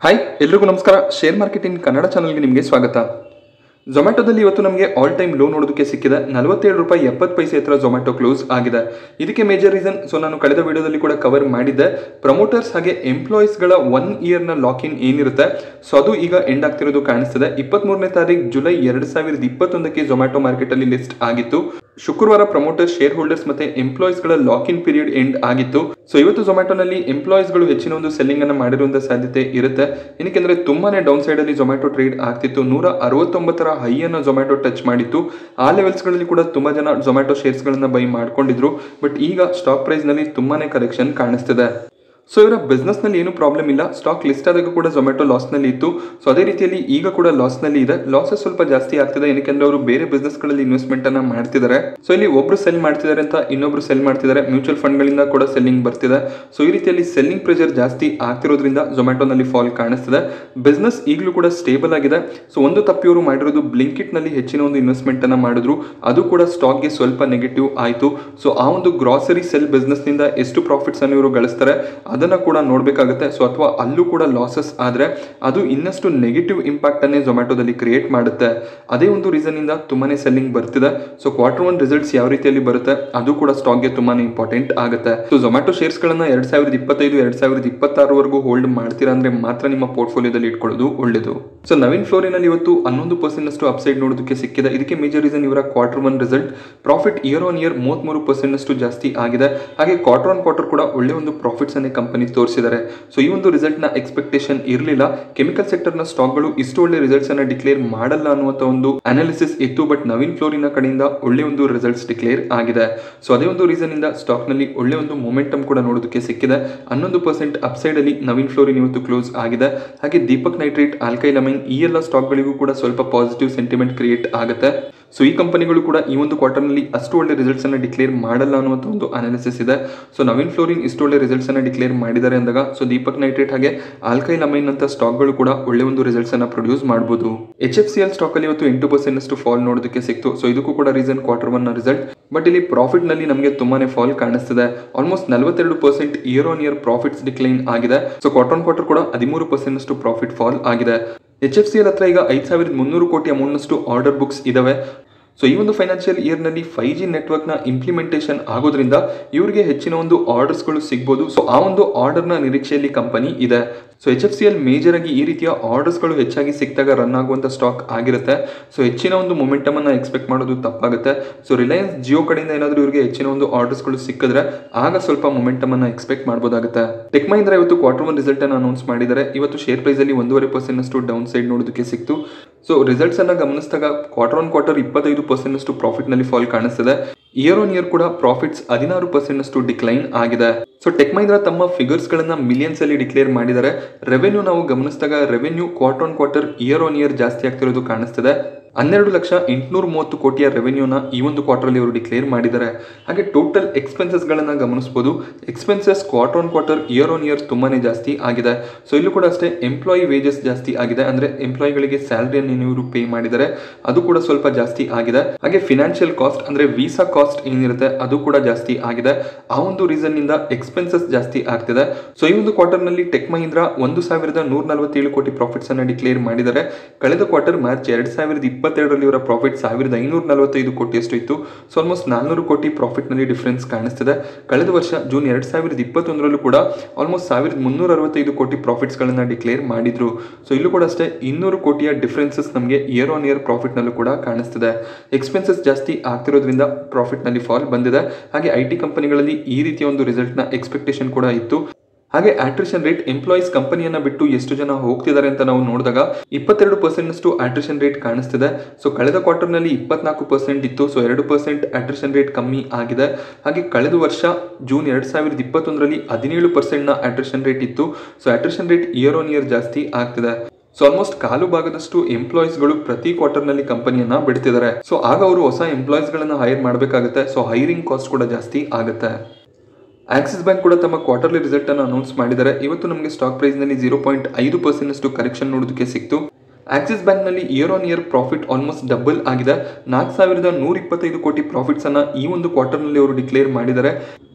hi ಎಲ್ರಿಗೂ ನಮಸ್ಕಾರ share market in Kannada ಚಾನಲ್ಗೆ ನಿಮಗೆ ಸ್ವಾಗತ ಝೊಮ್ಯಾಟೊದಲ್ಲಿ ಇವತ್ತು ನಮಗೆ ಆಲ್ ಟೈಮ್ ಲೋ ನೋಡೋದಕ್ಕೆ ಸಿಕ್ಕಿದೆ ನಲವತ್ತೇಳು ರೂಪಾಯಿ ಎಪ್ಪತ್ತು ಪೈಸೆ ಹತ್ರ ಝೊಮ್ಯಾಟೊ ಕ್ಲೋಸ್ ಆಗಿದೆ ಇದಕ್ಕೆ ಮೇಜರ್ ರೀಸನ್ ಸೊ ನಾನು ಕಳೆದ ವಿಡಿಯೋದಲ್ಲಿ ಕೂಡ ಕವರ್ ಮಾಡಿದ್ದೆ ಪ್ರಮೋಟರ್ಸ್ ಹಾಗೆ ಎಂಪ್ಲಾಯೀಸ್ಗಳ ಒನ್ ಇಯರ್ನ ಲಾಕ್ ಇನ್ ಏನಿರುತ್ತೆ ಸೊ ಅದು ಈಗ ಎಂಡ್ ಆಗ್ತಿರೋದು ಕಾಣಿಸ್ತಿದೆ ಇಪ್ಪತ್ಮೂರನೇ ತಾರೀಕು ಜುಲೈ ಎರಡು ಸಾವಿರದ ಇಪ್ಪತ್ತೊಂದಕ್ಕೆ ಝೊಮ್ಯಾಟೊ ಮಾರ್ಕೆಟಲ್ಲಿ ಲಿಸ್ಟ್ ಆಗಿತ್ತು ಶುಕ್ರವಾರ ಪ್ರಮೋಟರ್ಸ್ ಶೇರ್ ಹೋಲ್ಡರ್ಸ್ ಮತ್ತೆ ಎಂಪ್ಲಾಯೀಸ್ಗಳ ಲಾಕ್ ಇನ್ ಪೀರಿಯಡ್ ಎಂಡ್ ಆಗಿತ್ತು ಸೊ ಇವತ್ತು ಝೊಮ್ಯಾಟೊನಲ್ಲಿ ಎಂಪ್ಲಾಯೀಸ್ಗಳು ಹೆಚ್ಚಿನ ಒಂದು ಸೆಲ್ಲಿಂಗ್ ಅನ್ನ ಮಾಡಿರುವಂತ ಸಾಧ್ಯತೆ ಇರುತ್ತೆ ಏನಕ್ಕೆಂದ್ರೆ ತುಂಬಾನೇ ಡೌನ್ ಸೈಡ್ ಅಲ್ಲಿ ಝೊಮ್ಯಾಟೊ ಟ್ರೇಡ್ ಆಗ್ತಿತ್ತು ನೂರ ಅರವತ್ತೊಂಬತ್ತರ ಹೈ ಅನ್ನ ಝೊಮ್ಯಾಟೊ ಟಚ್ ಮಾಡಿತ್ತು ಆ ಲೆವೆಲ್ಸ್ ಗಳಲ್ಲಿ ಕೂಡ ತುಂಬಾ ಜನ ಝೊಮ್ಯಾಟೊ ಶೇರ್ಸ್ ಗಳನ್ನ ಬೈ ಮಾಡ್ಕೊಂಡಿದ್ರು ಬಟ್ ಈಗ ಸ್ಟಾಕ್ ಪ್ರೈಸ್ ನಲ್ಲಿ ತುಂಬಾನೇ ಕರೆಕ್ಷನ್ ಕಾಣಿಸ್ತಿದೆ ಸೊ ಇವರ ಬಿಸ್ನೆಸ್ ನಲ್ಲಿ ಏನು ಪ್ರಾಬ್ಲಮ್ ಇಲ್ಲ ಸ್ಟಾಕ್ ಲಿಸ್ಟ್ ಆದಾಗ ಕೂಡ ಝೊಮ್ಯಾಟೊ ಲಾಸ್ ನಲ್ಲಿ ಇತ್ತು ಸೊ ಅದೇ ರೀತಿಯಲ್ಲಿ ಈಗ ಕೂಡ ಲಾಸ್ ನಲ್ಲಿ ಇದೆ ಲಾಸಸ್ ಸ್ವಲ್ಪ ಜಾಸ್ತಿ ಆಗ್ತಿದೆ ಏನಕ್ಕೆ ಅವರು ಬೇರೆ ಬಿಸ್ನೆಸ್ ಗಳಲ್ಲಿ ಇನ್ವೆಸ್ಟ್ಮೆಂಟ್ ಅನ್ನ ಮಾಡ್ತಿದ್ದಾರೆ ಸೊ ಇಲ್ಲಿ ಒಬ್ರು ಸೆಲ್ ಮಾಡ್ತಿದ್ದಾರೆ ಅಂತ ಇನ್ನೊಬ್ರು ಸೆಲ್ ಮಾಡ್ತಿದ್ದಾರೆ ಮ್ಯೂಚುವಲ್ ಫಂಡ್ ಗಳಿಂದ ಕೂಡ ಸೆಲ್ಲಿಂಗ್ ಬರ್ತಿದೆ ಸೊ ಈ ರೀತಿಯಲ್ಲಿ ಸೆಲ್ಲಿಂಗ್ ಪ್ರೆಷರ್ ಜಾಸ್ತಿ ಆಗ್ತಿರೋದ್ರಿಂದ ಝೊಮ್ಯಾಟೊನಲ್ಲಿ ಫಾಲ್ ಕಾಣಿಸ್ತಿದೆ ಬಿಸ್ನೆಸ್ ಈಗಲೂ ಕೂಡ ಸ್ಟೇಬಲ್ ಆಗಿದೆ ಸೊ ಒಂದು ತಪ್ಪಿಯವರು ಮಾಡಿರೋದು ಬ್ಲಿಂಕಿಟ್ ನಲ್ಲಿ ಹೆಚ್ಚಿನ ಒಂದು ಇನ್ವೆಸ್ಟ್ಮೆಂಟ್ ಅನ್ನ ಮಾಡಿದ್ರು ಅದು ಕೂಡ ಸ್ಟಾಕ್ ಗೆ ಸ್ವಲ್ಪ ನೆಗೆಟಿವ್ ಆಯಿತು ಸೊ ಆ ಒಂದು ಗ್ರಾಸರಿ ಸೆಲ್ ಬಿಸ್ನೆಸ್ ನಿಂದ ಎಷ್ಟು ಪ್ರಾಫಿಟ್ಸ್ ಅನ್ನು ಇವರು ಗಳಿಸ್ತಾರೆ ಅದನ್ನ ಕೂಡ ನೋಡಬೇಕಾಗುತ್ತೆ ಸೊ ಅಥವಾ ಅಲ್ಲೂ ಕೂಡ ಲಾಸಸ್ ಆದ್ರೆ ಅದು ಇನ್ನಷ್ಟು ನೆಗೆಟಿವ್ ಇಂಪ್ಯಾಕ್ಟ್ ಅನ್ನೇ ಝೊಮ್ಯಾಟೊದಲ್ಲಿ ಕ್ರಿಯೇಟ್ ಮಾಡುತ್ತೆ ಅದೇ ಒಂದು ರೀಸನ್ ಇಂದ ತುಂಬಾನೇ ಸೆಲ್ಲಿಂಗ್ ಬರ್ತಿದೆ ಸೊ ಕ್ವಾರ್ಟರ್ ಒನ್ ರಿಸಲ್ಟ್ಸ್ ಯಾವ ರೀತಿಯಲ್ಲಿ ಬರುತ್ತೆ ಅದು ಕೂಡ ಸ್ಟಾಕ್ಗೆ ತುಂಬಾನೇ ಇಂಪಾರ್ಟೆಂಟ್ ಆಗುತ್ತೆ ಸೊ ಝೊಮ್ಯಾಟೊ ಶೇರ್ಸ್ ಗಳನ್ನ ಎರಡ್ ಸಾವಿರದ ಇಪ್ಪತ್ತೈದು ಎರಡ್ ಸಾವಿರದ ಇಪ್ಪತ್ತಾರವರೆಗೂ ಹೋಲ್ಡ್ ಮಾಡ್ತೀರಾ ಅಂದ್ರೆ ಮಾತ್ರ ನಿಮ್ಮ ಪೋರ್ಟ್ಫೋಲಿಯೋದಲ್ಲಿ ಇಟ್ಕೊಳ್ಳೋದು ಒಳ್ಳೇದು ಸೊ ನವೀನ್ ಫ್ಲೋರಿನಲ್ಲಿ ಇವತ್ತು ಹನ್ನೊಂದು ಪರ್ಸೆಂಟ್ ಅಷ್ಟು ಅಪ್ಸೈಡ್ ನೋಡೋದಕ್ಕೆ ಸಿಕ್ಕಿದೆ ಇದಕ್ಕೆ ಮೇಜರ್ ರೀಸನ್ ಇವರ quarter one result profit year on year ಮೂವತ್ಮೂರು ಪರ್ಸೆಂಟ್ ಅಷ್ಟು ಜಾಸ್ತಿ ಆಗಿದೆ ಹಾಗೆ ಕ್ವಾರ್ಟರ್ ಆನ್ ಕ್ವಾರ್ಟರ್ ಕೂಡ ಒಳ್ಳೆ ಒಂದು ಪ್ರಾಫಿಟ್ಸ್ ಅನ್ನೇ ಕಂಪನಿ ತೋರಿಸಿದ್ದಾರೆ ಸೊ ಈ ಒಂದು ರಿಸಲ್ಟ್ ನ ಎಕ್ಸ್ಪೆಕ್ಟೇಷನ್ ಇರಲಿಲ್ಲ ಕೆಮಿಕಲ್ ಸೆಕ್ಟರ್ ನ ಸ್ಟಾಕ್ ಗಳು ಇಷ್ಟು ಒಳ್ಳೆ ರಿಸಲ್ಟ್ಸ್ ಅನ್ನ ಡಿಕ್ಲೇರ್ ಮಾಡಲ್ಲ ಅನ್ನುವಂತ ಒಂದು ಅನಾಲಿಸಿಸ್ ಇತ್ತು ಬಟ್ ನವೀನ್ ಫ್ಲೋರಿನ ಕಡೆಯಿಂದ ಒಳ್ಳೆ ಒಂದು ರಿಸಲ್ಟ್ಸ್ ಡಿಕ್ಲೇರ್ ಆಗಿದೆ ಸೊ ಅದೇ ಒಂದು ರೀಸನ್ ಇಂದ ಸ್ಟಾಕ್ ನಲ್ಲಿ ಒಳ್ಳೆ ಒಂದು ಮೊಮೆಂಟಮ್ ಕೂಡ ನೋಡೋದಕ್ಕೆ ಸಿಕ್ಕಿದೆ ಹನ್ನೊಂದು ಪರ್ಸೆಂಟ್ ಅಪ್ಸೈಡ್ ಅಲ್ಲಿ ನವೀನ್ ಫ್ಲೋರಿನ್ ಇವತ್ತು ಕ್ಲೋಸ್ ಆಗಿದೆ ಹಾಗೆ ದೀಪಕ್ ನೈಟ್ರೇಟ್ ಆಲ್ಕೈಲ್ ಅಮೈನ್ ಈ ಎಲ್ಲ ಸ್ಟಾಕ್ ಗಳಿಗೂ ಕೂಡ ಸ್ವಲ್ಪ ಪಾಸಿಟಿವ್ ಸೆಂಟಿಮೆಂಟ್ ಕ್ರಿಯೇಟ್ ಆಗುತ್ತೆ ಸೊ ಈ ಕಂಪನಿಗಳು ಕೂಡ ಈ ಒಂದು ಕ್ವಾರ್ಟರ್ನಲ್ಲಿ ಅಷ್ಟು ಒಳ್ಳೆ ರಿಸಲ್ಟ್ಸ್ ಅನ್ನ ಡಿಕ್ಲೇರ್ ಮಾಡಲ್ಲ ಅನ್ನುವಂಥ ಒಂದು ಅನಾಲಿಸಿಸ್ ಇದೆ ಸೊ ನವೀನ್ ಫ್ಲೋರಿನ್ ಇಷ್ಟು ಒಳ್ಳೆ ರಿಸಲ್ಟ್ಸ್ ಅನ್ನ ಡಿಕ್ಲೇರ್ ಮಾಡಿದ್ದಾರೆ ಅಂದಾಗ ಸೊ ದೀಪಕ್ ನೈಟ್ರೇಟ್ ಹಾಗೆ ಆಲ್ಕೈಲ್ ಅಮೈನ್ ಅಂತ ಸ್ಟಾಕ್ಗಳು ಕೂಡ ಒಳ್ಳೆ ಒಂದು ರಿಸಲ್ಟ್ಸ್ ಅನ್ನ ಪ್ರೊಡ್ಯೂಸ್ ಮಾಡಬಹುದು H F C L stock ಅಲ್ಲಿ ಇವತ್ತು ಎಂಟು ಪರ್ಸೆಂಟ್ ಅಷ್ಟು ಫಾಲ್ ನೋಡೋದಕ್ಕೆ ಸಿಕ್ತು ಸೊ ಇದಕ್ಕೂ ಕೂಡ reason quarter one result but ಇಲ್ಲಿ ಪ್ರಾಫಿಟ್ ನಲ್ಲಿ ನಮಗೆ ತುಂಬಾನೇ ಫಾಲ್ ಕಾಣಿಸ್ತಿದೆ ಆಲ್ಮೋಸ್ಟ್ ನಲವತ್ತೆರಡು percent year on year profits decline ಆಗಿದೆ ಸೊ ಕ್ವಾರ್ಟರ್ ಆನ್ ಕ್ವಾರ್ಟರ್ ಕೂಡ ಹದಿಮೂರು ಪರ್ಸೆಂಟ್ ಅಷ್ಟು ಪ್ರಾಫಿಟ್ ಫಾಲ್ ಆಗಿದೆ ಎಚ್ ಎಫ್ ಸಿ ಎಲ್ ಹತ್ರ ಈಗ ಐದು ಸಾವಿರದ ಮುನ್ನೂರು ಕೋಟಿ ಅಮೌಂಟ್ನಷ್ಟು ಆರ್ಡರ್ ಬುಕ್ಸ್ ಇದಾವೆ ಸೊ ಈ ಒಂದು ಫೈನಾನ್ಷಿಯಲ್ ಇಯರ್ನಲ್ಲಿ ಫೈವ್ ಜಿ ನೆಟ್ವರ್ಕ್ನ ಇಂಪ್ಲಿಮೆಂಟೇಷನ್ ಆಗೋದ್ರಿಂದ ಇವರಿಗೆ ಹೆಚ್ಚಿನ ಒಂದು ಆರ್ಡರ್ಸ್ಗಳು ಸಿಗ್ಬೋದು ಸೊ ಆ ಒಂದು ಆರ್ಡರ್ನ ನಿರೀಕ್ಷೆಯಲ್ಲಿ ಕಂಪನಿ ಇದೆ so H F C L major ಆಗಿ ಈ ರೀತಿಯ ಆರ್ಡರ್ಸ್ಗಳು ಹೆಚ್ಚಾಗಿ ಸಿಕ್ಕಿದಾಗ ರನ್ ಆಗುವಂಥ ಸ್ಟಾಕ್ ಆಗಿರುತ್ತೆ ಸೊ ಹೆಚ್ಚಿನ ಒಂದು ಮೊಮೆಂಟಮ್ ಅನ್ನ ಎಕ್ಸ್ಪೆಕ್ಟ್ ಮಾಡೋದು ತಪ್ಪಾಗುತ್ತೆ ಸೊ ರಿಲಯನ್ಸ್ ಜಿಯೋ ಕಡೆಯಿಂದ ಏನಾದರೂ ಇವರಿಗೆ ಹೆಚ್ಚಿನ ಒಂದು ಆರ್ಡರ್ಸ್ಗಳು ಸಿಕ್ಕಿದ್ರೆ ಆಗ ಸ್ವಲ್ಪ ಮೊಮೆಂಟಮ್ ಅನ್ನ ಎಕ್ಸ್ಪೆಕ್ಟ್ ಮಾಡಬಹುದಾಗುತ್ತೆ ಟೆಕ್ ಮಹಿಂದ್ರ ಇವತ್ತು ಕ್ವಾರ್ಟರ್ ಒನ್ ರಿಸಲ್ಟ್ ಅನ್ನು ಅನೌನ್ಸ್ ಮಾಡಿದ್ದಾರೆ ಇವತ್ತು ಶೇರ್ ಪ್ರೈಸ್ ಅಲ್ಲಿ ಒಂದೂವರೆ ಪರ್ಸೆಂಟ್ ಅಷ್ಟು ಡೌನ್ ಸೈಡ್ ನೋಡೋದಕ್ಕೆ ಸಿಕ್ತು ಸೊ ರಿಸಲ್ಟ್ಸ್ ಅನ್ನ ಗಮನಿಸಿದಾಗ ಕ್ವಾರ್ಟರ್ ಆನ್ ಕ್ವಾರ್ಟರ್ ಇಪ್ಪತ್ತೈದು ಪರ್ಸೆಂಟ್ ಅಷ್ಟು ಪ್ರಾಫಿಟ್ ನಲ್ಲಿ ಫಾಲ್ ಕಾಣಿಸ್ತಿದೆ ಇಯರ್ ಆನ್ ಇಯರ್ ಕೂಡ ಪ್ರಾಫಿಟ್ಸ್ ಹದಿನಾರು ಪರ್ಸೆಂಟ್ ಅಷ್ಟು ಡಿಕ್ಲೈನ್ ಆಗಿದೆ ಸೊ ಟೆಕ್ ಮಹಿಂದ್ರ ತಮ್ಮ ಫಿಗರ್ಸ್ ಗಳನ್ನ ಮಿಲಿಯನ್ಸ್ ಅಲ್ಲಿ ಡಿಕ್ಲೇರ್ ಮಾಡಿದ್ದಾರೆ ರೆವೆನ್ಯೂ ನಾವು ಗಮನಿಸಿದಾಗ revenue quarter on quarter year on year ಜಾಸ್ತಿ ಆಗ್ತಿರೋದು ಕಾಣಿಸ್ತಿದೆ ಹನ್ನೆರಡು ಲಕ್ಷ ಎಂಟುನೂರ ಮೂವತ್ತು ಕೋಟಿಯ ರೆವೆನ್ಯೂನ ಈ ಒಂದು ಕ್ವಾರ್ಟರ್ಲಿ ಅವರು ಡಿಕ್ಲೇರ್ ಮಾಡಿದ್ದಾರೆ ಹಾಗೆ ಟೋಟಲ್ ಎಕ್ಸ್ಪೆನ್ಸಸ್ಗಳನ್ನು ಗಮನಿಸಬಹುದು expenses quarter on quarter year on year ತುಂಬಾನೇ ಜಾಸ್ತಿ ಆಗಿದೆ ಸೊ ಇಲ್ಲೂ ಕೂಡ ಅಷ್ಟೇ ಎಂಪ್ಲಾಯಿ ವೇಜಸ್ ಜಾಸ್ತಿ ಆಗಿದೆ ಅಂದ್ರೆ ಎಂಪ್ಲಾಯಿಗಳಿಗೆ ಸ್ಯಾಲರಿಯನ್ನು ಇವರು ಪೇ ಮಾಡಿದ್ದಾರೆ ಅದು ಕೂಡ ಸ್ವಲ್ಪ ಜಾಸ್ತಿ ಆಗಿದೆ ಹಾಗೆ ಫಿನಾನ್ಷಿಯಲ್ ಕಾಸ್ಟ್ ಅಂದ್ರೆ ವೀಸಾ ಕಾಸ್ಟ್ ಏನಿರುತ್ತೆ ಅದು ಕೂಡ ಜಾಸ್ತಿ ಆಗಿದೆ ಆ ಒಂದು ರೀಸನ್ ನಿಂದ ಎಕ್ಸ್ಪೆನ್ಸಸ್ ಜಾಸ್ತಿ ಆಗ್ತಿದೆ ಸೊ ಈ ಒಂದು ಕ್ವಾರ್ಟರ್ ನಲ್ಲಿ ಟೆಕ್ ಮಹಿಂದ್ರ ಒಂದು ಸಾವಿರದ ನೂರ ನಲವತ್ತೇಳು ಕೋಟಿ ಪ್ರಾಫಿಟ್ಸ್ ಅನ್ನ ಡಿಕ್ಲೇರ್ ಮಾಡಿದ್ದಾರೆ ಕಳೆದ ಕ್ವಾರ್ಟರ್ ಮಾರ್ಚ್ ಎರಡ್ ಸಾವಿರದ ಇಪ್ಪತ್ತೆರಡರಲ್ಲಿ ಇವರ ಪ್ರಾಫಿಟ್ ಸಾವಿರದ ಐನೂರ ನಲವತ್ತೈದು ಕೋಟಿಯಷ್ಟು ಇತ್ತು ಸೊ ಆಲ್ಮೋಸ್ಟ್ ನಾಲ್ನೂರು ಕೋಟಿ ಪ್ರಾಫಿಟ್ ನಲ್ಲಿ ಡಿಫರೆನ್ಸ್ ಕಾಣಿಸ್ತಿದೆ ಕಳೆದ ವರ್ಷ ಜೂನ್ ಎರಡ್ ಸಾವಿರದ ಇಪ್ಪತ್ತೊಂದರಲ್ಲೂ ಕೂಡ ಆಲ್ಮೋಸ್ಟ್ ಸಾವಿರದ ಮುನ್ನೂರ ಅರವತ್ತೈದು ಕೋಟಿ ಪ್ರಾಫಿಟ್ಸ್ ಗಳನ್ನ ಡಿಕ್ಲೇರ್ ಮಾಡಿದ್ರು ಸೊ ಇಲ್ಲೂ ಕೂಡ ಅಷ್ಟೇ ಇನ್ನೂರು ಕೋಟಿಯ ಡಿಫರೆನ್ಸಸ್ ನಮಗೆ ಇಯರ್ ಆನ್ ಇಯರ್ ಪ್ರಾಫಿಟ್ ನಲ್ಲೂ ಕೂಡ ಕಾಣಿಸ್ತಿದೆ ಎಕ್ಸ್ಪೆನ್ಸಸ್ ಜಾಸ್ತಿ ಆಗ್ತಿರೋದ್ರಿಂದ ಪ್ರಾಫಿಟ್ ನಲ್ಲಿ ಫಾಲ್ ಬಂದಿದೆ ಹಾಗೆ ಐ ಟಿ ಕಂಪನಿಗಳಲ್ಲಿ ಈ ರೀತಿಯ ಒಂದು ರಿಸಲ್ಟ್ ನ ಎಕ್ಸ್ಪೆಕ್ಟೇಷನ್ ಕೂಡ ಇತ್ತು ಹಾಗೆ ಆಟ್ರಿಷನ್ ರೇಟ್ ಎಂಪ್ಲಾಯೀಸ್ ಕಂಪನಿಯನ್ನ ಬಿಟ್ಟು ಎಷ್ಟು ಜನ ಹೋಗ್ತಿದ್ದಾರೆ ಅಂತ ನಾವು ನೋಡಿದಾಗ ಇಪ್ಪತ್ತೆರಡು ಪರ್ಸೆಂಟ್ ಅಷ್ಟು ಆಟ್ರಿಷನ್ ರೇಟ್ ಕಾಣಿಸ್ತಿದೆ ಸೊ ಕಳೆದ ಕ್ವಾರ್ಟರ್ ನಲ್ಲಿ ಇಪ್ಪತ್ನಾಲ್ಕು ಪರ್ಸೆಂಟ್ ಇತ್ತು ಸೊ ಎರಡು ಪರ್ಸೆಂಟ್ ಆಟ್ರಿಷನ್ ರೇಟ್ ಕಮ್ಮಿ ಆಗಿದೆ ಹಾಗೆ ಕಳೆದ ವರ್ಷ ಜೂನ್ ಎರಡ್ ಸಾವಿರದ ಇಪ್ಪತ್ತೊಂದರಲ್ಲಿ ಹದಿನೇಳು ಪರ್ಸೆಂಟ್ ನ ಆಟ್ರಿಷನ್ ರೇಟ್ ಇತ್ತು so attrition rate year on year ಜಾಸ್ತಿ ಆಗ್ತಿದೆ ಸೊ ಆಲ್ಮೋಸ್ಟ್ ಕಾಲು ಭಾಗದಷ್ಟು ಎಂಪ್ಲಾಯೀಸ್ಗಳು ಪ್ರತಿ ಕ್ವಾರ್ಟರ್ ನಲ್ಲಿ ಕಂಪನಿಯನ್ನ ಬಿಡ್ತಿದ್ದಾರೆ ಸೊ ಆಗ ಅವರು ಹೊಸ ಎಂಪ್ಲಾಯೀಸ್ ಗಳನ್ನ ಹೈರ್ ಮಾಡಬೇಕಾಗುತ್ತೆ ಸೊ ಹೈರಿಂಗ್ ಕಾಸ್ಟ್ ಕೂಡ ಜಾಸ್ತಿ ಆಗುತ್ತೆ ಆಕ್ಸಿಸ್ ಬ್ಯಾಂಕ್ ಕೂಡ ತಮ್ಮ ಕ್ವಾರ್ಟರ್ಲಿ ರಿಸಲ್ಟ್ ಅನ್ನು ಅನೌನ್ಸ್ ಮಾಡಿದ್ದಾರೆ ಇವತ್ತು ನಮಗೆ ಸ್ಟಾಕ್ ಪ್ರೈಸ್ ನಲ್ಲಿ ಜೀರೋ ಪಾಯಿಂಟ್ ಐದು ಪರ್ಸೆಂಟ್ ಅಷ್ಟು ಕರೆಕ್ಷನ್ ನೋಡೋದಕ್ಕೆ ಸಿಕ್ತು ಆಕ್ಸಿಸ್ ಬ್ಯಾಂಕ್ನಲ್ಲಿ year on year profit almost double ಆಗಿದೆ ನಾಲ್ಕು ಸಾವಿರದ ನೂರ ಇಪ್ಪತ್ತೈದು ಕೋಟಿ ಪ್ರಾಫಿಟ್ಸ್ ಅನ್ನ ಈ ಒಂದು ಕ್ವಾರ್ಟರ್ನಲ್ಲಿ ಅವರು ಡಿಕ್ಲೇರ್ ಮಾಡಿದ್ದಾರೆ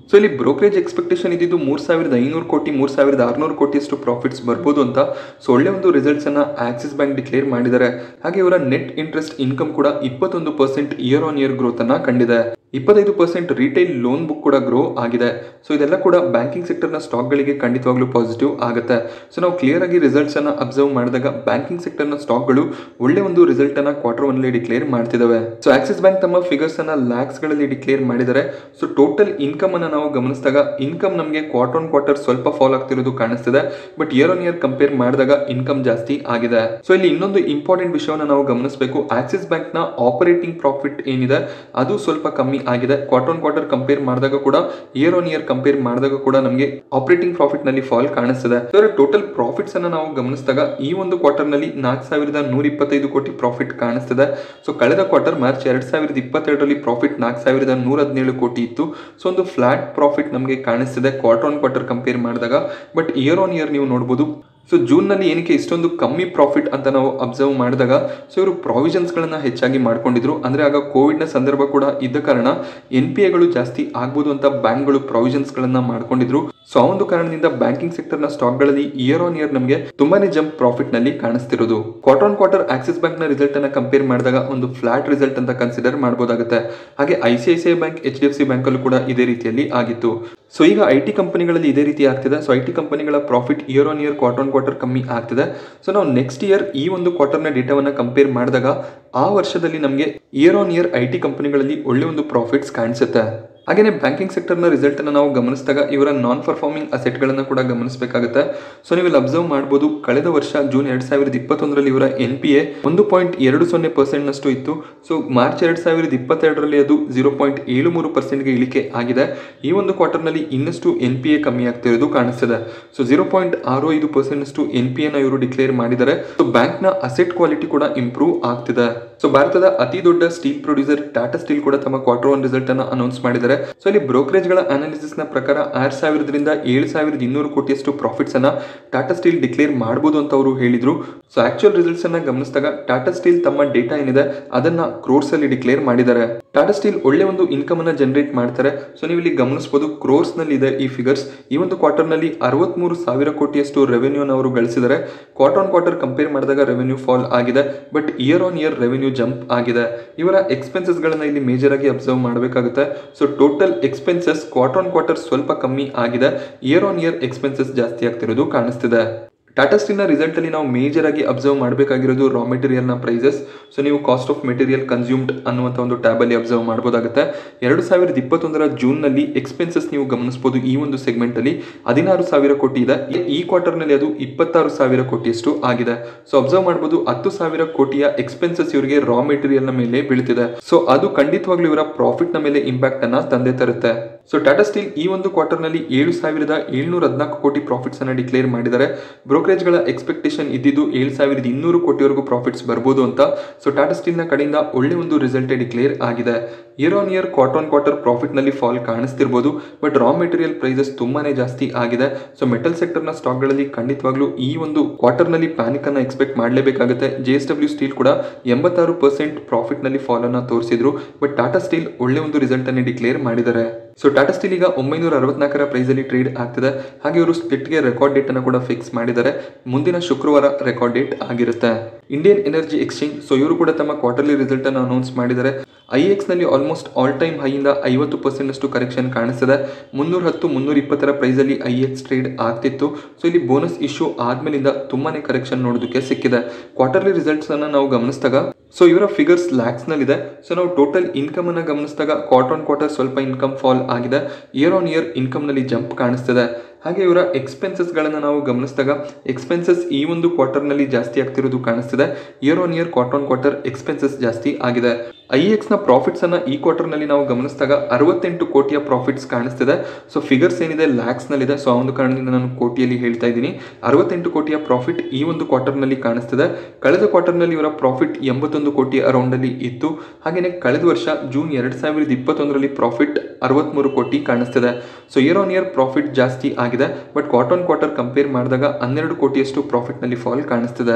ಸೊ ಇಲ್ಲಿ ಬ್ರೋಕರೇಜ್ ಎಕ್ಸ್ಪೆಕ್ಟೇಷನ್ ಇದ್ದಿದ್ದು ಮೂರು ಸಾವಿರದ ಐನೂರು ಕೋಟಿ ಮೂರು ಸಾವಿರದ ಆರುನೂರು ಕೋಟಿಯಷ್ಟು ಪ್ರಾಫಿಟ್ಸ್ ಬರ್ಬೋದು ಅಂತ ಸೊ ಒಳ್ಳೆ ಒಂದು ರಿಸಲ್ಟ್ಸ್ ಅನ್ನ ಆಕ್ಸಿಸ್ ಬ್ಯಾಂಕ್ ಡಿಕ್ಲೇರ್ ಮಾಡಿದ್ದಾರೆ ಹಾಗೆ ಇವರ ನೆಟ್ ಇಂಟ್ರೆಸ್ಟ್ ಇನ್ಕಮ್ ಕೂಡ ಇಪ್ಪತ್ತೊಂದು percent year on year growth ಅನ್ನ ಕಂಡಿದೆ ಇಪ್ಪತ್ತೈದು ಪರ್ಸೆಂಟ್ ರಿಟೈಲ್ ಲೋನ್ ಬುಕ್ ಕೂಡ ಗ್ರೋ ಆಗಿದೆ ಸೊ ಇದೆಲ್ಲ ಕೂಡ ಬ್ಯಾಂಕಿಂಗ್ ಸೆಕ್ಟರ್ನ ಸ್ಟಾಕ್ಗಳಿಗೆ ಖಂಡಿತವಾಗ್ಲೂ ಪಾಸಿಟಿವ್ ಆಗುತ್ತೆ ಸೊ ನಾವು ಕ್ಲಿಯರ್ ಆಗಿ ರಿಸಲ್ಟ್ಸ್ ಅನ್ನ ಅಬ್ಸರ್ವ್ ಮಾಡಿದಾಗ ಬ್ಯಾಂಕಿಂಗ್ ಸೆಕ್ಟರ್ನ ಸ್ಟಾಕ್ಗಳು ಒಳ್ಳೆ ಒಂದು ರಿಸಲ್ಟ್ ಅನ್ನ ಕ್ವಾರ್ಟರ್ ಒನ್ ಅಲ್ಲಿ ಡಿಕ್ಲೇರ್ ಮಾಡ್ತಿದ್ದಾವೆ ಸೊ ಆಕ್ಸಿಸ್ ಬ್ಯಾಂಕ್ ತಮ್ಮ ಫಿಗರ್ಸ್ ಅನ್ನ ಲ್ಯಾಕ್ಸ್ ಗಳಲ್ಲಿ ಡಿಕ್ಲೇರ್ ಮಾಡಿದ್ದಾರೆ ಸೊ ಟೋಟಲ್ ಇನ್ಕಮ್ ಅನ್ನ ನಾವು ಗಮನಿಸಿದಾಗ ಇನ್ಕಮ್ ನಮಗೆ ಕ್ವಾರ್ಟರ್ ಆನ್ ಕ್ವಾರ್ಟರ್ ಸ್ವಲ್ಪ ಫಾಲ್ ಆಗ್ತಿರೋದು ಕಾಣಿಸ್ತಿದೆ but year on year compare ಮಾಡಿದಾಗ ಇನ್ಕಮ್ ಜಾಸ್ತಿ ಆಗಿದೆ ಸೊ ಇಲ್ಲಿ ಇನ್ನೊಂದು ಇಂಪಾರ್ಟೆಂಟ್ ವಿಷಯವನ್ನು ನಾವು ಗಮನಿಸಬೇಕು ಆಕ್ಸಿಸ್ ಬ್ಯಾಂಕ್ ನ ಆಪರೇಟಿಂಗ್ ಪ್ರಾಫಿಟ್ ಏನಿದೆ ಅದು ಸ್ವಲ್ಪ ಕಮ್ಮಿ ಆಗಿದೆ ಕ್ವಾರ್ಟರ್ ಆನ್ ಕ್ವಾರ್ಟರ್ ಕಂಪೇರ್ ಮಾಡಿದಾಗ ಕೂಡ ಇಯರ್ ಆನ್ ಇಯರ್ ಕಂಪೇರ್ ಮಾಡಿದಾಗ ಕೂಡ ನಮಗೆ ಆಪರೇಟಿಂಗ್ ಪ್ರಾಫಿಟ್ ನಲ್ಲಿ ಫಾಲ್ ಕಾಣಿಸ್ತಿದೆ ಟೋಟಲ್ ಪ್ರಾಫಿಟ್ಸ್ ಅನ್ನ ನಾವು ಗಮನಿಸಿದಾಗ ಈ ಒಂದು ಕ್ವಾರ್ಟರ್ ನಲ್ಲಿ ನಾಲ್ಕು ಸಾವಿರದ ನೂರ ಇಪ್ಪತ್ತೈದು ಕೋಟಿ ಪ್ರಾಫಿಟ್ ಕಾಣಿಸ್ತಿದೆ ಸೊ ಕಳೆದ ಕ್ವಾರ್ಟರ್ ಮಾರ್ಚ್ ಎರಡ್ ಸಾವಿರದ ಇಪ್ಪತ್ತೆರಡರಲ್ಲಿ ಪ್ರಾಫಿಟ್ ನಾಲ್ಕು ಸಾವಿರದ ನೂರ ಹದಿನೇಳು ಕೋಟಿ ಇತ್ತು ಸೊ ಒಂದು ಫ್ಲಾಟ್ ಪ್ರಾಫಿಟ್ ನಮಗೆ ಕಾಣಿಸ್ತಿದೆ ಕ್ವಾರ್ಟರ್ ಆನ್ ಕ್ವಾರ್ಟರ್ ಕಂಪೇರ್ ಮಾಡಿದಾಗ ಬಟ್ ಇಯರ್ ಆನ್ ಇಯರ್ ನೀವು ನೋಡಬಹುದು ಸೊ ಜೂನ್ನಲ್ಲಿ ಏನಕ್ಕೆ ಇಷ್ಟೊಂದು ಕಮ್ಮಿ ಪ್ರಾಫಿಟ್ ಅಂತ ನಾವು ಅಬ್ಸರ್ವ್ ಮಾಡಿದಾಗ ಸೊ ಇವರು ಪ್ರಾವಿಷನ್ಸ್ಗಳನ್ನು ಹೆಚ್ಚಾಗಿ ಮಾಡ್ಕೊಂಡಿದ್ರು ಅಂದರೆ ಆಗ ಕೋವಿಡ್ನ ಸಂದರ್ಭ ಕೂಡ ಇದ್ದ ಕಾರಣ ಎನ್ ಪಿ ಎಗಳು ಜಾಸ್ತಿ ಆಗ್ಬೋದು ಅಂತ ಬ್ಯಾಂಕ್ಗಳು ಪ್ರಾವಿಷನ್ಸ್ಗಳನ್ನು ಮಾಡ್ಕೊಂಡಿದ್ರು ಸೊ ಆ ಒಂದು ಕಾರಣದಿಂದ ಬ್ಯಾಂಕಿಂಗ್ ಸೆಕ್ಟರ್ನ ಸ್ಟಾಕ್ಗಳಲ್ಲಿ ಇಯರ್ ಆನ್ ಇಯರ್ ನಮಗೆ ತುಂಬಾನೇ ಜಂಪ್ ಪ್ರಾಫಿಟ್ ನಲ್ಲಿ ಕಾಣಿಸ್ತಿರೋದು quarter on quarter Axis bank ನ ರಿಸಲ್ಟ್ ಅನ್ನ ಕಂಪೇರ್ ಮಾಡಿದಾಗ ಒಂದು ಫ್ಲಾಟ್ ರಿಸಲ್ಟ್ ಅಂತ ಕನ್ಸಿಡರ್ ಮಾಡಬಹುದಾಗುತ್ತೆ ಹಾಗೆ I C I C I bank H D F C bank ಅಲ್ಲೂ ಕೂಡ ಇದೇ ರೀತಿಯಲ್ಲಿ ಆಗಿತ್ತು ಸೊ ಈಗ ಐ ಟಿ ಕಂಪನಿಗಳಲ್ಲಿ ಇದೇ ರೀತಿ ಆಗ್ತಿದೆ ಸೊ ಐ ಟಿ ಕಂಪನಿಗಳ profit year on year quarter on quarter ಕಮ್ಮಿ ಆಗ್ತಿದೆ ಸೊ ನಾವು ನೆಕ್ಸ್ಟ್ ಇಯರ್ ಈ ಒಂದು ಕ್ವಾರ್ಟರ್ನ ಡೇಟಾವನ್ನು ಕಂಪೇರ್ ಮಾಡಿದಾಗ ಆ ವರ್ಷದಲ್ಲಿ ನಮಗೆ year on year I T ಕಂಪನಿಗಳಲ್ಲಿ ಒಳ್ಳೆ ಒಂದು ಪ್ರಾಫಿಟ್ಸ್ ಕಾಣಿಸುತ್ತೆ ಹಾಗೆಯೇ ಬ್ಯಾಂಕಿಂಗ್ ಸೆಕ್ಟರ್ನ ರಿಸಲ್ಟ್ ಅನ್ನು ನಾವು ಗಮನಿಸಿದಾಗ ಇವರ ನಾನ್ ಪರ್ಫಾರ್ಮಿಂಗ್ ಅಸೆಟ್ಗಳನ್ನು ಕೂಡ ಗಮನಿಸಬೇಕಾಗುತ್ತೆ ಸೊ ನೀವು ಇಲ್ಲಿ ಅಬ್ಸರ್ವ್ ಮಾಡ್ಬೋದು ಕಳೆದ ವರ್ಷ ಜೂನ್ ಎರಡ್ ಸಾವಿರದ ಇಪ್ಪತ್ತೊಂದರಲ್ಲಿ ಇವರ ಎನ್ ಪಿ ಎ ಒಂದು ಪಾಯಿಂಟ್ ಎರಡು ಸೊನ್ನೆ ಪರ್ಸೆಂಟ್ನಷ್ಟು ಇತ್ತು ಸೊ ಮಾರ್ಚ್ ಎರಡ್ ಸಾವಿರದ ಇಪ್ಪತ್ತೆರಡರಲ್ಲಿ ಅದು ಜೀರೋ ಪಾಯಿಂಟ್ ಏಳು ಮೂರು ಪರ್ಸೆಂಟ್ಗೆ ಇಳಿಕೆ ಆಗಿದೆ ಈ ಒಂದು ಕ್ವಾರ್ಟರ್ನಲ್ಲಿ ಇನ್ನಷ್ಟು ಎನ್ ಪಿ ಎ ಕಮ್ಮಿ ಆಗ್ತಿರೋದು ಕಾಣಿಸ್ತಿದೆ ಸೊ ಜೀರೋ ಪಾಯಿಂಟ್ ಆರು ಐದು ಪರ್ಸೆಂಟ್ನಷ್ಟು ಎನ್ ಪಿ ಎನ ಇವರು ಡಿಕ್ಲೇರ್ ಮಾಡಿದ್ದಾರೆ ಸೊ ಬ್ಯಾಂಕ್ನ ಅಸೆಟ್ ಕ್ವಾಲಿಟಿ ಕೂಡ ಇಂಪ್ರೂವ್ ಆಗ್ತಿದೆ ಸೊ ಭಾರತದ ಅತಿ ದೊಡ್ಡ ಸ್ಟೀಲ್ ಪ್ರೊಡ್ಯೂಸರ್ ಟಾಟಾ ಸ್ಟೀಲ್ ಕೂಡ ತಮ್ಮ ಕ್ವಾರ್ಟರ್ ಒನ್ ರಿಸಲ್ಟ್ ಅನ್ನು ಅನೌನ್ಸ್ ಮಾಡಿದ್ದಾರೆ ಸೊ ಇಲ್ಲಿ ಬ್ರೋಕರೇಜ್ ಗಳ ಅನಾಲಿಸಿಸ್ ನ ಪ್ರಕಾರ ಆರು ಸಾವಿರದಿಂದ ಏಳು ಸಾವಿರದ ಇನ್ನೂರು ಕೋಟಿಯಷ್ಟು ಪ್ರಾಫಿಟ್ಸ್ ಅನ್ನ ಟಾಟಾ ಸ್ಟೀಲ್ ಡಿಕ್ಲೇರ್ ಮಾಡಬಹುದು ಅಂತ ಅವರು ಹೇಳಿದ್ರು ಸೊ ಆಕ್ಚುಯಲ್ ರಿಸಲ್ಟ್ಸ್ ಅನ್ನ ಗಮನಿಸಿದಾಗ ಟಾಟಾ ಸ್ಟೀಲ್ ತಮ್ಮ ಡೇಟಾ ಏನಿದೆ ಅದನ್ನ ಕ್ರೋರ್ಸ್ ಅಲ್ಲಿ ಡಿಕ್ಲೇರ್ ಮಾಡಿದ್ದಾರೆ ಟಾಟಾ ಸ್ಟೀಲ್ ಒಳ್ಳೆ ಒಂದು ಇನ್ಕಮ್ ಅನ್ನ ಜನರೇಟ್ ಮಾಡ್ತಾರೆ ಸೊ ನೀವು ಇಲ್ಲಿ ಗಮನಿಸಬಹುದು ಕ್ರೋರ್ಸ್ ನಲ್ಲಿ ಇದೆ ಈ ಫಿಗರ್ಸ್ ಈ ಒಂದು ಕ್ವಾರ್ಟರ್ ನಲ್ಲಿ ಅರವತ್ಮೂರು ಸಾವಿರ ಕೋಟಿಯಷ್ಟು ರೆವೆನ್ಯೂ ಅವರು ಗಳಿಸಿದ್ದಾರೆ ಕ್ವಾರ್ಟರ್ ಆನ್ ಕ್ವಾರ್ಟರ್ ಕಂಪೇರ್ ಮಾಡಿದಾಗ ರೆವೆನ್ಯೂ ಫಾಲ್ ಆಗಿದೆ but year on year revenue jump ಆಗಿದೆ ಇವರ ಎಕ್ಸ್ಪೆನ್ಸಸ್ ಗಳನ್ನ ಇಲ್ಲಿ ಮೇಜರ್ ಆಗಿ ಅಬ್ಸರ್ವ್ ಮಾಡಬೇಕಾಗುತ್ತೆ so total expenses quarter on quarter ಸ್ವಲ್ಪ ಕಮ್ಮಿ ಆಗಿದೆ ಇಯರ್ ಆನ್ ಇಯರ್ ಎಕ್ಸ್ಪೆನ್ಸಸ್ ಜಾಸ್ತಿ ಆಗ್ತಿರೋದು ಕಾಣಿಸ್ತಿದೆ ಟಾಟಾ ಸ್ಟೀಲ್ನ ರಿಸಲ್ಟ್ ಅಲ್ಲಿ ನಾವು ಮೇಜರ್ ಆಗಿ ಅಬ್ಸರ್ವ್ ಮಾಡಬೇಕಾಗಿರೋದು ರಾ ಮೆಟೀರಿಯಲ್ನ ಪ್ರೈಸಸ್ ಸೊ ನೀವು ಕಾಸ್ಟ್ ಆಫ್ ಮೆಟೀರಿಯಲ್ ಕನ್ಸ್ಯೂಮ್ಡ್ ಅನ್ನುವಂಥ ಒಂದು ಟ್ಯಾಬ್ ಅಲ್ಲಿ ಅಬ್ಸರ್ವ್ ಮಾಡಬಹುದಾಗುತ್ತೆ ಎರಡು ಸಾವಿರದ ಇಪ್ಪತ್ತೊಂದರ ಜೂನ್ನಲ್ಲಿ ಎಕ್ಸ್ಪೆನ್ಸಸ್ ನೀವು ಗಮನಿಸಬಹುದು ಈ ಒಂದು ಸೆಗ್ಮೆಂಟ್ ಅಲ್ಲಿ ಹದಿನಾರು ಸಾವಿರ ಕೋಟಿ ಇದೆ ಈ ಕ್ವಾರ್ಟರ್ನಲ್ಲಿ ಅದು ಇಪ್ಪತ್ತಾರು ಸಾವಿರ ಕೋಟಿಯಷ್ಟು ಆಗಿದೆ ಸೊ ಅಬ್ಸರ್ವ್ ಮಾಡಬಹುದು ಹತ್ತು ಸಾವಿರ ಕೋಟಿಯ ಎಕ್ಸ್ಪೆನ್ಸಸ್ ಇವರಿಗೆ ರಾ ಮೆಟೀರಿಯಲ್ನ ಮೇಲೆ ಬೀಳ್ತಿದೆ ಸೊ ಅದು ಖಂಡಿತವಾಗ್ಲೂ ಇವರ ಪ್ರಾಫಿಟ್ ನ ಮೇಲೆ ಇಂಪ್ಯಾಕ್ಟ್ ಅನ್ನ ತಂದೆ ತರುತ್ತೆ ಸೊ ಟಾಟಾ ಸ್ಟೀಲ್ ಈ ಒಂದು ಕ್ವಾರ್ಟರ್ನಲ್ಲಿ ಏಳು ಸಾವಿರದ ಏಳ್ನೂರ ಹದಿನಾಲ್ಕು ಕೋಟಿ ಪ್ರಾಫಿಟ್ಸ್ ಅನ್ನ ಡಿಕ್ಲೇರ್ ಮಾಡಿದ್ದಾರೆ ಬ್ರೋಕರೇಜ್ಗಳ ಎಕ್ಸ್ಪೆಕ್ಟೇಷನ್ ಇದ್ದಿದ್ದು ಏಳು ಸಾವಿರದ ಇನ್ನೂರು ಕೋಟಿವರೆಗೂ ಪ್ರಾಫಿಟ್ಸ್ ಬರ್ಬೋದು ಅಂತ ಸೊ ಟಾಟಾ ಸ್ಟೀಲ್ನ ಕಡೆಯಿಂದ ಒಳ್ಳೆ ಒಂದು ರಿಸಲ್ಟ್ ಡಿಕ್ಲೇರ್ ಆಗಿದೆ year on year quarter on quarter ಪ್ರಾಫಿಟ್ನಲ್ಲಿ ಫಾಲ್ ಕಾಣಿಸ್ತಿರ್ಬೋದು ಬಟ್ ರಾ ಮೆಟೀರಿಯಲ್ ಪ್ರೈಸಸ್ ತುಂಬಾನೇ ಜಾಸ್ತಿ ಆಗಿದೆ ಸೊ ಮೆಟಲ್ ಸೆಕ್ಟರ್ನ ಸ್ಟಾಕ್ಗಳಲ್ಲಿ ಖಂಡಿತವಾಗ್ಲೂ ಈ ಒಂದು ಕ್ವಾರ್ಟರ್ನಲ್ಲಿ ಪ್ಯಾನಿಕ್ ಅನ್ನ ಎಕ್ಸ್ಪೆಕ್ಟ್ ಮಾಡಲೇಬೇಕಾಗುತ್ತೆ ಜೆ ಎಸ್ ಡಬ್ಲ್ಯೂ ಸ್ಟೀಲ್ ಕೂಡ ಎಂಬತ್ತಾರು ಪರ್ಸೆಂಟ್ ಪ್ರಾಫಿಟ್ನಲ್ಲಿ ಫಾಲ್ ಅನ್ನ ತೋರಿಸಿದ್ರು ಬಟ್ ಟಾಟಾ ಸ್ಟೀಲ್ ಒಳ್ಳೆ ಒಂದು ರಿಸಲ್ಟ್ ಅನ್ನು ಡಿಕ್ಲೇರ್ ಮಾಡಿದ್ದಾರೆ ಸೊ ಟಾಟಾ ಸ್ಟೀಲ್ ಈಗ ಒಂಬೈನೂರ ಅರವತ್ನಾಲ್ಕರ ಪ್ರೈಸಲ್ಲಿ ಟ್ರೇಡ್ ಆಗ್ತಿದೆ ಹಾಗೆ ಇವರು ಸ್ಪ್ಲಿಟ್ಗೆ ರೆಕಾರ್ಡ್ ಡೇಟ್ ಅನ್ನು ಕೂಡ ಫಿಕ್ಸ್ ಮಾಡಿದ್ದಾರೆ ಮುಂದಿನ ಶುಕ್ರವಾರ ರೆಕಾರ್ಡ್ ಡೇಟ್ ಆಗಿರುತ್ತೆ ಇಂಡಿಯನ್ ಎನರ್ಜಿ ಎಕ್ಸ್ಚೇಂಜ್ ಸೊ ಇವರು ಕೂಡ ತಮ್ಮ ಕ್ವಾರ್ಟರ್ಲಿ ರಿಸಲ್ಟ್ ಅನ್ನು ಅನೌನ್ಸ್ ಮಾಡಿದ್ದಾರೆ ಐ ಎಕ್ಸ್ ನಲ್ಲಿ ಆಲ್ಮೋಸ್ಟ್ ಆಲ್ ಟೈಮ್ ಹೈಯಿಂದ ಐವತ್ತು ಪರ್ಸೆಂಟ್ ಅಷ್ಟು ಕರೆಕ್ಷನ್ ಕಾಣಿಸ್ತಿದೆ ಮುನ್ನೂರ ಹತ್ತು ಮುನ್ನೂರ ಇಪ್ಪತ್ತರ ಪ್ರೈಸಲ್ಲಿ ಐ ಎಕ್ಸ್ ಟ್ರೇಡ್ ಆಗ್ತಿತ್ತು ಸೊ ಇಲ್ಲಿ ಬೋನಸ್ ಇಶ್ಯೂ ಆದ್ಮೇಲಿಂದ ತುಂಬಾನೇ ಕರೆಕ್ಷನ್ ನೋಡೋದಕ್ಕೆ ಸಿಕ್ಕಿದೆ ಕ್ವಾರ್ಟರ್ಲಿ ರಿಸಲ್ಟ್ಸ್ ಅನ್ನ ನಾವು ಗಮನಿಸಿದಾಗ ಸೊ ಇವರ ಫಿಗರ್ಸ್ ಲ್ಯಾಕ್ಸ್ ನಲ್ಲಿದೆ ಸೊ ನಾವು ಟೋಟಲ್ ಇನ್ಕಮ್ ಅನ್ನ ಗಮನಿಸಿದಾಗ ಕ್ವಾರ್ಟರ್ ಆನ್ ಕ್ವಾರ್ಟರ್ ಸ್ವಲ್ಪ ಇನ್ಕಮ್ ಫಾಲ್ ಆಗಿದೆ ಇಯರ್ ಆನ್ ಇಯರ್ ಇನ್ಕಮ್ ನಲ್ಲಿ ಜಂಪ್ ಕಾಣಿಸ್ತಿದೆ ಹಾಗೆ ಇವರ ಎಕ್ಸ್ಪೆನ್ಸಸ್ಗಳನ್ನು ನಾವು ಗಮನಿಸಿದಾಗ ಎಕ್ಸ್ಪೆನ್ಸಸ್ ಈ ಒಂದು ಕ್ವಾರ್ಟರ್ನಲ್ಲಿ ಜಾಸ್ತಿ ಆಗ್ತಿರೋದು ಕಾಣಿಸ್ತಿದೆ year on year quarter on quarter expenses ಜಾಸ್ತಿ ಆಗಿದೆ ಐ ಎಕ್ಸ್ನ ಪ್ರಾಫಿಟ್ಸನ್ನು ಈ ಕ್ವಾರ್ಟರ್ನಲ್ಲಿ ನಾವು ಗಮನಿಸಿದಾಗ ಅರವತ್ತೆಂಟು ಕೋಟಿಯ ಪ್ರಾಫಿಟ್ಸ್ ಕಾಣಿಸ್ತಿದೆ ಸೊ ಫಿಗರ್ಸ್ ಏನಿದೆ ಲ್ಯಾಕ್ಸ್ನಲ್ಲಿದೆ ಸೊ ಆ ಒಂದು ಕಾರಣದಿಂದ ನಾನು ಕೋಟಿಯಲ್ಲಿ ಹೇಳ್ತಾ ಇದ್ದೀನಿ ಅರವತ್ತೆಂಟು ಕೋಟಿಯ ಪ್ರಾಫಿಟ್ ಈ ಒಂದು ಕ್ವಾರ್ಟರ್ನಲ್ಲಿ ಕಾಣಿಸ್ತಿದೆ ಕಳೆದ ಕ್ವಾರ್ಟರ್ನಲ್ಲಿ ಇವರ ಪ್ರಾಫಿಟ್ ಎಂಬತ್ತೊಂದು ಕೋಟಿ ಅರೌಂಡಲ್ಲಿ ಇತ್ತು ಹಾಗೆಯೇ ಕಳೆದ ವರ್ಷ ಜೂನ್ ಎರಡು ಸಾವಿರದ ಇಪ್ಪತ್ತೊಂದರಲ್ಲಿ ಪ್ರಾಫಿಟ್ ಅರವತ್ತ್ಮೂರು ಕೋಟಿ ಕಾಣಿಸ್ತಿದೆ so year on year profit ಜಾಸ್ತಿ ಆಗಿದೆ but quarter on quarter compare ಮಾಡಿದಾಗ ಹನ್ನೆರಡು ಕೋಟಿಯಷ್ಟು ಪ್ರಾಫಿಟ್ನಲ್ಲಿ ಫಾಲ್ ಕಾಣಿಸ್ತಿದೆ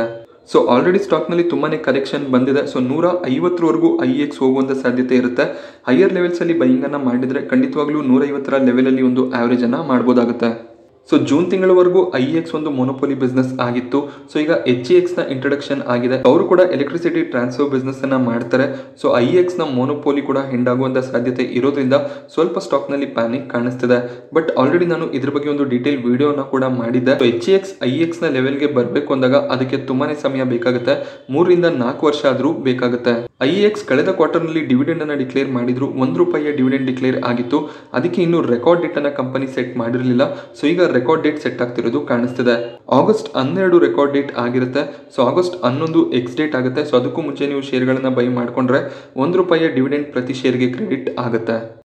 ಸೊ ಆಲ್ರೆಡಿ ಸ್ಟಾಕ್ನಲ್ಲಿ ತುಂಬಾ ಕರೆಕ್ಷನ್ ಬಂದಿದೆ ಸೊ ನೂರ ಐವತ್ತರವರೆಗೂ ಐ ಎಕ್ಸ್ ಹೋಗುವಂಥ ಸಾಧ್ಯತೆ ಇರುತ್ತೆ ಹೈಯರ್ ಲೆವೆಲ್ಸಲ್ಲಿ ಬೈಯಿಂಗನ್ನು ಮಾಡಿದರೆ ಖಂಡಿತವಾಗ್ಲೂ ನೂರೈವತ್ತರ ಲೆವೆಲಲ್ಲಿ ಒಂದು ಆ್ಯಾವ್ರೇಜನ್ನು ಮಾಡ್ಬೋದಾಗುತ್ತೆ ಸೊ ಜೂನ್ ತಿಂಗಳವರೆಗೂ ಐ ಎಕ್ಸ್ ಒಂದು ಮೊನೋಪೊಲಿ ಬಿಸ್ನೆಸ್ ಆಗಿತ್ತು ಸೊ ಈಗ ಎಚ್ ಇ ಎಕ್ಸ್ನ ಇಂಟ್ರಡಕ್ಷನ್ ಆಗಿದೆ ಅವರು ಕೂಡ ಎಲೆಕ್ಟ್ರಿಸಿಟಿ ಟ್ರಾನ್ಸ್ಫರ್ ಬಿಸ್ನೆಸ್ ಅನ್ನ ಮಾಡ್ತಾರೆ ಸೊ ಐ ಎಕ್ಸ್ನ ಮೊನೋಪೋಲಿ ಕೂಡ ಹೆಂಡಾಗುವಂಥ ಸಾಧ್ಯತೆ ಇರೋದ್ರಿಂದ ಸ್ವಲ್ಪ ಸ್ಟಾಕ್ನಲ್ಲಿ ಪ್ಯಾನಿಕ್ ಕಾಣಿಸ್ತಿದೆ ಬಟ್ ಆಲ್ರೆಡಿ ನಾನು ಇದ್ರ ಬಗ್ಗೆ ಒಂದು ಡೀಟೇಲ್ ವಿಡಿಯೋನ ಕೂಡ ಮಾಡಿದ್ದೆ so H E X I ಎಕ್ಸ್ನ ಲೆವೆಲ್ಗೆ ಬರಬೇಕು ಅಂದಾಗ ಅದಕ್ಕೆ ತುಂಬಾನೇ ಸಮಯ ಬೇಕಾಗುತ್ತೆ ಮೂರರಿಂದ ನಾಲ್ಕು ವರ್ಷ ಆದರೂ ಬೇಕಾಗುತ್ತೆ ಐ ಎಕ್ಸ್ ಕಳೆದ ಕ್ವಾರ್ಟರ್ನಲ್ಲಿ ಡಿವಿಡೆಂಡ್ ಅನ್ನ ಡಿಕ್ಲೇರ್ ಮಾಡಿದ್ರು ಒಂದು ರೂಪಾಯಿಯ ಡಿವಿಡೆಂಡ್ ಡಿಕ್ಲೇರ್ ಆಗಿತ್ತು ಅದಕ್ಕೆ ಇನ್ನು ರೆಕಾರ್ಡ್ ಡೇಟ್ ಅನ್ನ ಕಂಪನಿ ಸೆಟ್ ಮಾಡಿರಲಿಲ್ಲ ಸೊ ಈಗ ರೆಕಾರ್ಡ್ ಡೇಟ್ ಸೆಟ್ ಆಗ್ತಿರೋದು ಕಾಣಿಸ್ತಿದೆ ಆಗಸ್ಟ್ ಹನ್ನೆರಡು ರೆಕಾರ್ಡ್ ಡೇಟ್ ಆಗಿರುತ್ತೆ ಸೊ ಆಗಸ್ಟ್ ಹನ್ನೊಂದು ಎಕ್ಸ್ ಡೇಟ್ ಆಗುತ್ತೆ ಸೊ ಅದಕ್ಕೂ ಮುಂಚೆ ನೀವು ಶೇರ್ಗಳನ್ನ ಬೈ ಮಾಡ್ಕೊಂಡ್ರೆ ಒಂದು ರೂಪಾಯಿಯ ಡಿವಿಡೆಂಡ್ ಪ್ರತಿ ಶೇರ್ಗೆ ಕ್ರೆಡಿಟ್ ಆಗುತ್ತೆ